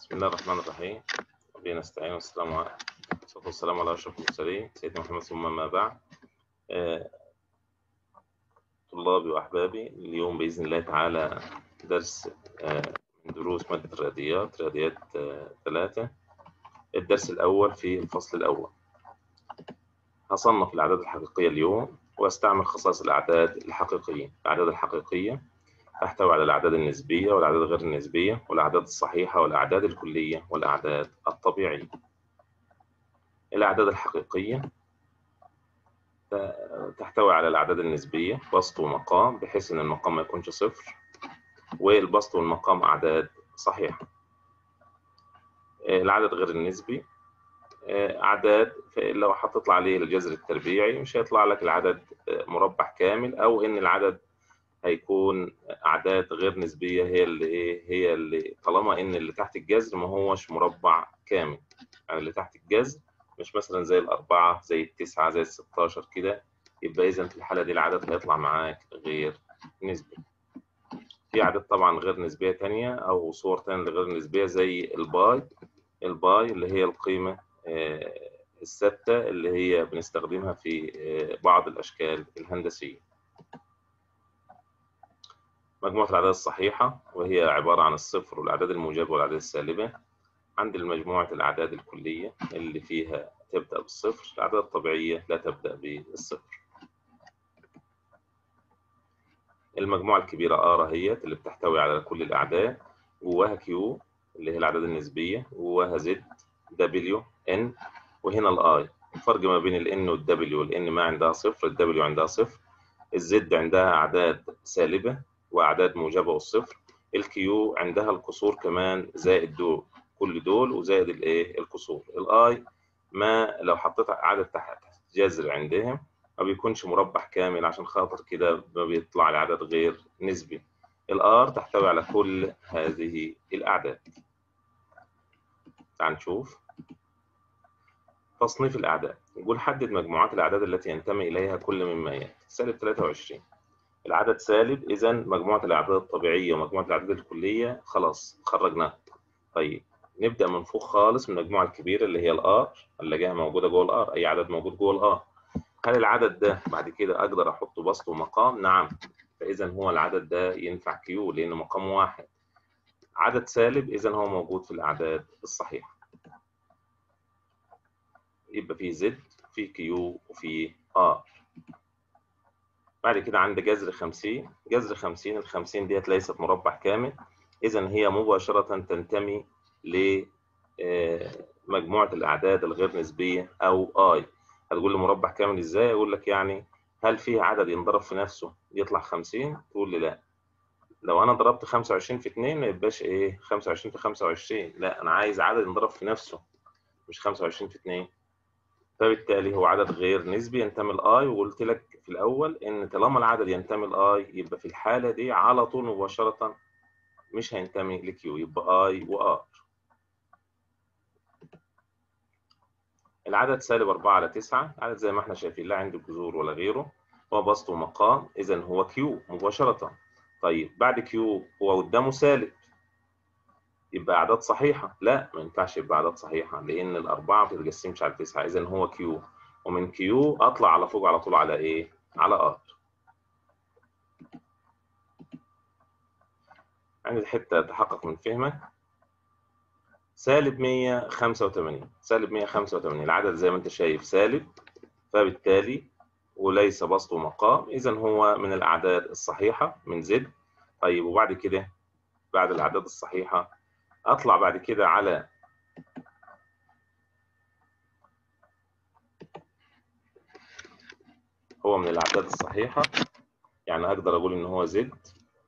بسم الله الرحمن الرحيم وبه نستعين والسلام عليكم والصلاة والسلام على أشرف المرسلين سيدنا محمد ثم ما بعد آه، طلابي وأحبابي اليوم بإذن الله تعالى درس آه، من دروس مادة الرياضيات رياضيات آه، ثلاثة الدرس الأول في الفصل الأول هصنف الأعداد الحقيقية اليوم وأستعمل خصائص الأعداد الحقيقية الأعداد الحقيقية تحتوي على الأعداد النسبية والأعداد غير النسبية والأعداد الصحيحة والأعداد الكلية والأعداد الطبيعية الأعداد الحقيقية تحتوي على الأعداد النسبية بسط ومقام بحيث إن المقام ما يكونش صفر والبسط والمقام أعداد صحيحة العدد غير النسبي أعداد لو هتطلع عليه الجذر التربيعي مش هيطلع لك العدد مربع كامل أو إن العدد هيكون اعداد غير نسبيه هي اللي ايه هي اللي طالما ان اللي تحت الجذر ما هوش مربع كامل يعني اللي تحت الجذر مش مثلا زي الأربعة زي التسعة زي الستاشر كده يبقى إذا في الحالة دي العدد هيطلع معاك غير نسبي في أعداد طبعا غير نسبية تانية أو صور تانية غير نسبية زي الباي الباي اللي هي القيمة الثابتة اللي هي بنستخدمها في بعض الأشكال الهندسية مجموعة الأعداد الصحيحة وهي عبارة عن الصفر والأعداد الموجبة والأعداد السالبة عند مجموعة الأعداد الكلية اللي فيها تبدأ بالصفر الأعداد الطبيعية لا تبدأ بالصفر المجموعة الكبيرة آ رهيت اللي بتحتوي على كل الأعداد جواها كيو اللي هي الأعداد النسبية جواها زد دبليو إن وهنا الآي الفرق ما بين الإن والدبليو الإن ما عندها صفر الدبليو عندها صفر الزد عندها أعداد سالبة واعداد موجبه والصفر الكيو عندها الكسور كمان زائد دول كل دول وزائد الايه الكسور الاي ما لو حطيت عدد تحت جذر عندهم ما بيكونش مربع كامل عشان خاطر كده ما بيطلع العدد غير نسبي الار تحتوي على كل هذه الاعداد تعال نشوف تصنيف الاعداد نقول حدد مجموعات الاعداد التي ينتمي اليها كل مما ياتي سالب 23 العدد سالب اذا مجموعه الاعداد الطبيعيه ومجموعه الاعداد الكليه خلاص خرجناها طيب نبدا من فوق خالص من المجموعه الكبيره اللي هي الار اللي جايه موجوده جوه الار اي عدد موجود جوه الار هل العدد ده بعد كده اقدر احطه بسط ومقام نعم فاذا هو العدد ده ينفع كيو لان مقام واحد عدد سالب اذا هو موجود في الاعداد الصحيحه يبقى في زد في كيو وفي ار بعد كده عند جذر 50 جذر 50 ال 50 ديت ليست مربع كامل اذا هي مباشره تنتمي لمجموعه الاعداد الغير نسبيه او اي هتقول لي مربع كامل ازاي اقول لك يعني هل فيه عدد ينضرب في نفسه يطلع 50 تقول لي لا لو انا ضربت 25 في 2 ما يبقاش ايه 25 في 25 لا انا عايز عدد ينضرب في نفسه مش 25 في 2 فبالتالي هو عدد غير نسبي ينتمي لاي وقلت لك في الاول ان طالما العدد ينتمي لاي يبقى في الحاله دي على طول مباشره مش هينتمي لكيو يبقى اي وار العدد سالب 4 على 9 عدد زي ما احنا شايفين لا عنده جذور ولا غيره هو بسط ومقام اذا هو كيو مباشره طيب بعد كيو هو قدامه سالب يبقى اعداد صحيحه لا ما ينفعش يبقى اعداد صحيحه لان الاربعه ما بتتقسمش على تسعه اذا هو كيو ومن كيو اطلع على فوق على طول على ايه على ار عندي حته تحقق من فهمك سالب 185 سالب 185 العدد زي ما انت شايف سالب فبالتالي وليس بسط ومقام اذا هو من الاعداد الصحيحه من زد طيب وبعد كده بعد الاعداد الصحيحه اطلع بعد كده على هو من الاعداد الصحيحه يعني اقدر اقول ان هو زد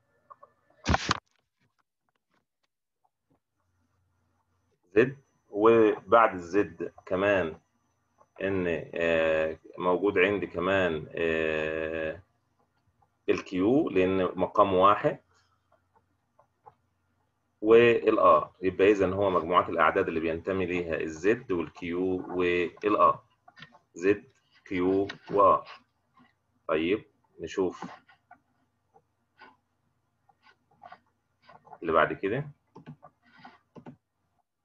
زد وبعد الزد كمان ان موجود عندي كمان الكيو لان مقام واحد والار يبقى اذا هو مجموعات الاعداد اللي بينتمي ليها الزد والكيو والار زد كيو وار طيب نشوف اللي بعد كده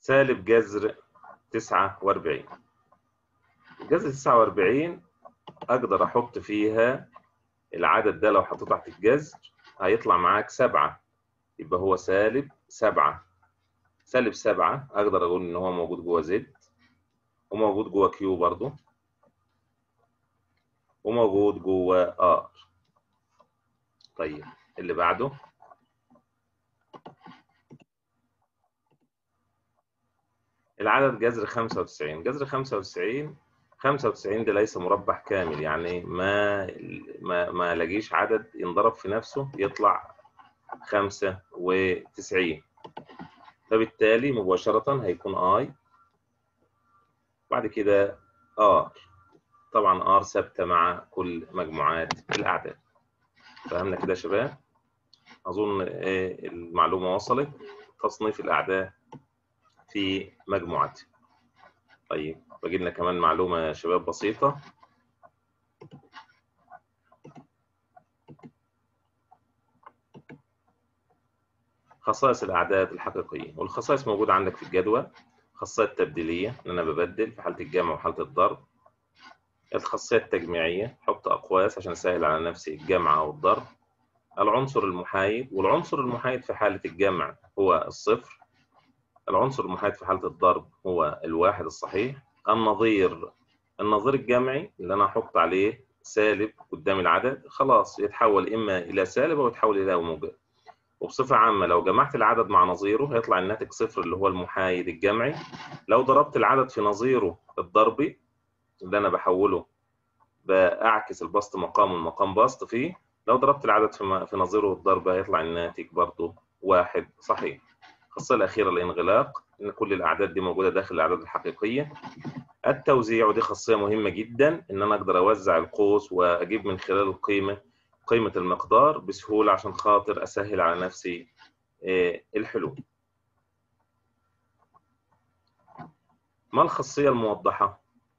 سالب جذر 49 جذر 49 اقدر احط فيها العدد ده لو حطيته تحت الجذر هيطلع معاك سبعة يبقى هو سالب سبعة سالب سبعة أقدر أقول إن هو موجود جوه زد وموجود جوه كيو برضو وموجود جوه ار طيب اللي بعده العدد جذر 95 جذر 95 95 ده ليس مربع كامل يعني ما ما ما لاقيش عدد ينضرب في نفسه يطلع 95 فبالتالي مباشرة هيكون اي بعد كده ار طبعا ار ثابتة مع كل مجموعات الأعداد فهمنا كده يا شباب أظن إيه المعلومة وصلت تصنيف الأعداد في مجموعتها طيب باقي لنا كمان معلومة يا شباب بسيطة خصائص الأعداد الحقيقية والخصائص موجودة عندك في الجدول خاصية تبديلية إن أنا ببدل في حالة الجمع وحالة الضرب الخاصية التجميعية حط أقواس عشان أسهل على نفسي الجمع أو الضرب العنصر المحايد والعنصر المحايد في حالة الجمع هو الصفر العنصر المحايد في حالة الضرب هو الواحد الصحيح النظير النظير الجمعي اللي أنا أحط عليه سالب قدام العدد خلاص يتحول إما إلى سالب أو يتحول إلى موجب وبصفة عامة لو جمعت العدد مع نظيره هيطلع الناتج صفر اللي هو المحايد الجمعي لو ضربت العدد في نظيره الضربي اللي أنا بحوله بأعكس البسط مقام والمقام بسط فيه لو ضربت العدد في في نظيره الضرب هيطلع الناتج برضه واحد صحيح الخاصية الأخيرة الانغلاق إن كل الأعداد دي موجودة داخل الأعداد الحقيقية التوزيع ودي خاصية مهمة جدا إن أنا أقدر أوزع القوس وأجيب من خلال القيمة قيمة المقدار بسهولة عشان خاطر أسهل على نفسي الحلول ما الخاصية الموضحة؟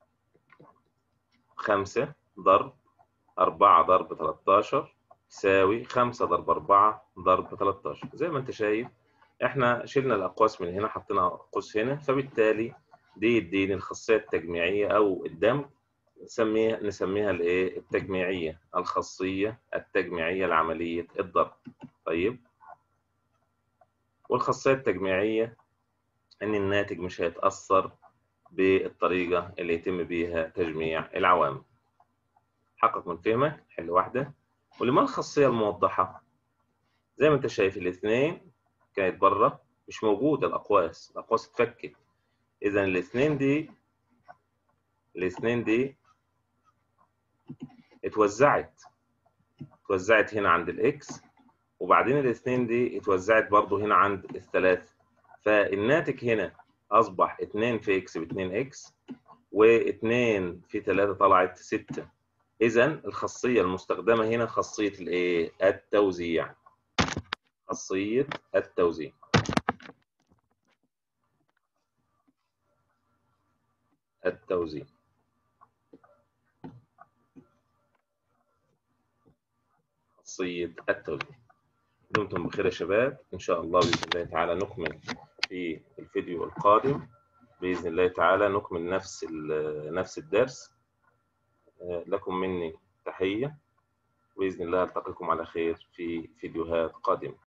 خمسة ضرب أربعة ضرب 13 يساوي خمسة ضرب أربعة ضرب 13 زي ما أنت شايف إحنا شلنا الأقواس من هنا حطينا قوس هنا فبالتالي دي يديني الخاصية التجميعية أو الدمج نسميها نسميها الايه التجميعيه الخاصيه التجميعيه لعمليه الضرب طيب والخاصيه التجميعيه ان الناتج مش هيتاثر بالطريقه اللي يتم بيها تجميع العوامل حقق من فهمك حل واحده ولما الخاصيه الموضحه زي ما انت شايف الاثنين كانت بره مش موجوده الاقواس الاقواس اتفكت اذا الاثنين دي الاثنين دي اتوزعت اتوزعت هنا عند الاكس وبعدين الاثنين دي اتوزعت برضو هنا عند الثلاثة فالناتج هنا اصبح 2 في اكس ب 2 اكس و2 في 3 طلعت 6 اذا الخاصيه المستخدمه هنا خاصيه الايه التوزيع خاصيه التوزيع التوزيع خاصية التوزيع دمتم بخير يا شباب إن شاء الله بإذن الله تعالى نكمل في الفيديو القادم بإذن الله تعالى نكمل نفس نفس الدرس لكم مني تحية بإذن الله ألتقيكم على خير في فيديوهات قادمة